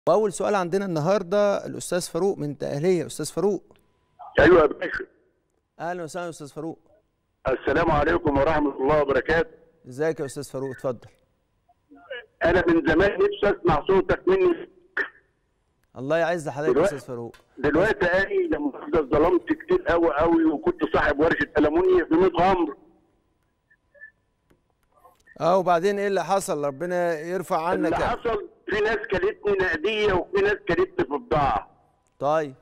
واول سؤال عندنا النهارده الاستاذ فاروق من تاهليه استاذ فاروق ايوه يا باشا اهلا وسهلا استاذ فاروق السلام عليكم ورحمه الله وبركاته ازيك يا استاذ فاروق اتفضل انا من زمان نفسي اسمع صوتك مني الله يعز حضرتك يا دلوقتي- استاذ فاروق دلوقتي اني لما أفضل ظلمت كتير قوي قوي وكنت صاحب ورشه المونيا في 100 غمر اه وبعدين ايه اللي حصل ربنا يرفع اللي عنك حصل في ناس كلتني نقديه وفي ناس كلتني في بضاعه طيب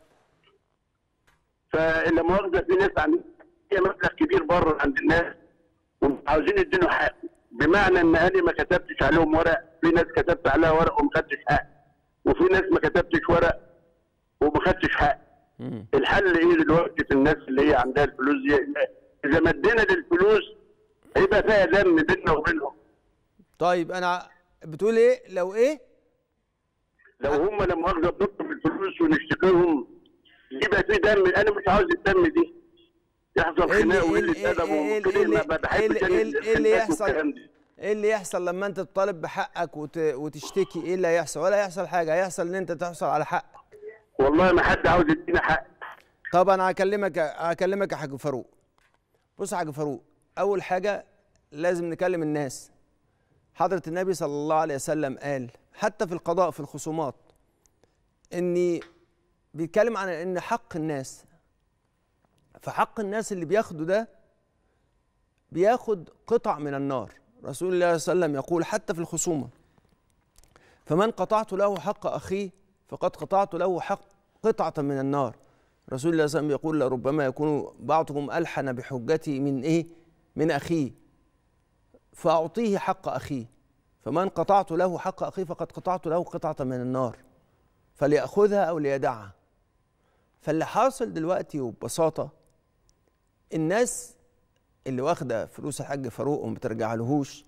فلا مؤاخذه في ناس عندها مبلغ كبير بره عند الناس ومش عاوزين يدينوا حق بمعنى ان انا ما كتبتش عليهم ورق في ناس كتبت عليها ورق وما خدتش حق وفي ناس ما كتبتش ورق وما خدتش حق مم. الحل ايه دلوقتي في الناس اللي هي عندها الفلوس دي اذا مدينا للفلوس هيبقى فيها دم بيننا وبينهم طيب انا بتقول ايه لو ايه لو هم لما مؤاخذه بنطلب الفلوس ونشتكيهم يبقى في دم انا مش عاوز الدم دي يحصل إيه اللي- خناق إيه اللي- وقله ادب إيه اللي- وكده إيه ما اللي- بحبش إيه أنا اللي- إيه اللي الخناقات يحصل؟ والكلام ده. ايه اللي يحصل لما انت تطالب بحقك وت... وتشتكي ايه اللي هيحصل ولا هيحصل حاجه هيحصل ان انت تحصل على حق والله ما حد عاوز يدينا حق طبعا هكلمك هكلمك يا حاج فاروق بص يا حاج فاروق اول حاجه لازم نكلم الناس حضره النبي صلى الله عليه وسلم قال حتى في القضاء في الخصومات اني بيتكلم عن ان حق الناس فحق الناس اللي بياخده ده بياخد قطع من النار رسول الله صلى الله عليه وسلم يقول حتى في الخصومه فمن قطعت له حق اخيه فقد قطعت له حق قطعه من النار رسول الله صلى الله عليه وسلم يقول لربما يكون بعضكم الحن بحجتي من ايه من اخيه فاعطيه حق اخيه فمن قطعت له حق اخيه فقد قطعت له قطعه من النار فليأخذها او ليدعها فاللي حاصل دلوقتي وببساطه الناس اللي واخده فلوس الحاج فاروق وما بترجعلهوش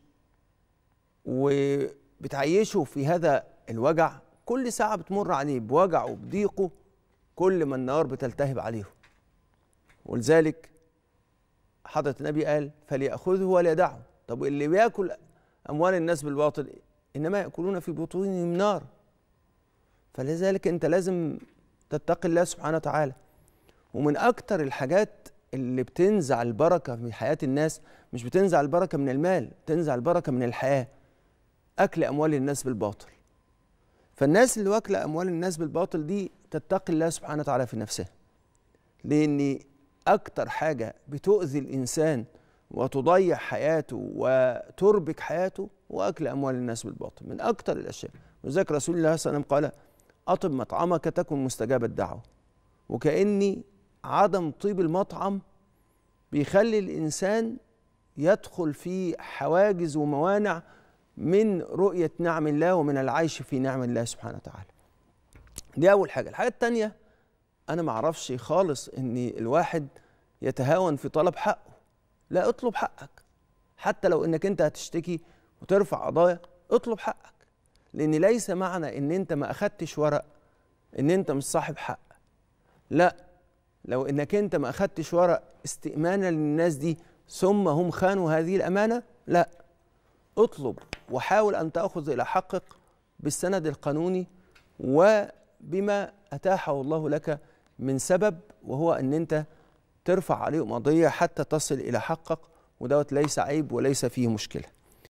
وبتعيشه في هذا الوجع كل ساعه بتمر عليه بوجعه وبضيقه كل ما النار بتلتهب عليهم ولذلك حضرة النبي قال فليأخذه وليدعه طب اللي بياكل أموال الناس بالباطل إنما يأكلون في بطونهم نار فلذلك أنت لازم تتقي الله سبحانه وتعالى ومن أكتر الحاجات اللي بتنزع البركة في حياة الناس مش بتنزع البركة من المال بتنزع البركة من الحياة أكل أموال الناس بالباطل فالناس اللي واكله اموال الناس بالباطل دي تتقي الله سبحانه وتعالى في نفسها لان اكتر حاجه بتؤذي الانسان وتضيع حياته وتربك حياته هو اكل اموال الناس بالباطل من اكتر الاشياء وذلك رسول الله صلى الله عليه وسلم قال اطب مطعمك تكن مستجاب الدعوه وكاني عدم طيب المطعم بيخلي الانسان يدخل في حواجز وموانع من رؤية نعم الله ومن العيش في نعم الله سبحانه وتعالى دي أول حاجة الحاجة التانية أنا معرفش خالص إن الواحد يتهاون في طلب حقه لا اطلب حقك حتى لو إنك أنت هتشتكي وترفع قضايا اطلب حقك لأن ليس معنى إن أنت ما أخدتش ورق إن أنت مش صاحب حق لا لو إنك أنت ما أخدتش ورق استئمانا للناس دي ثم هم خانوا هذه الأمانة لا اطلب وحاول ان تاخذ الى حقك بالسند القانوني وبما اتاحه الله لك من سبب وهو ان انت ترفع عليهم قضيه حتى تصل الى حقك ودوت ليس عيب وليس فيه مشكله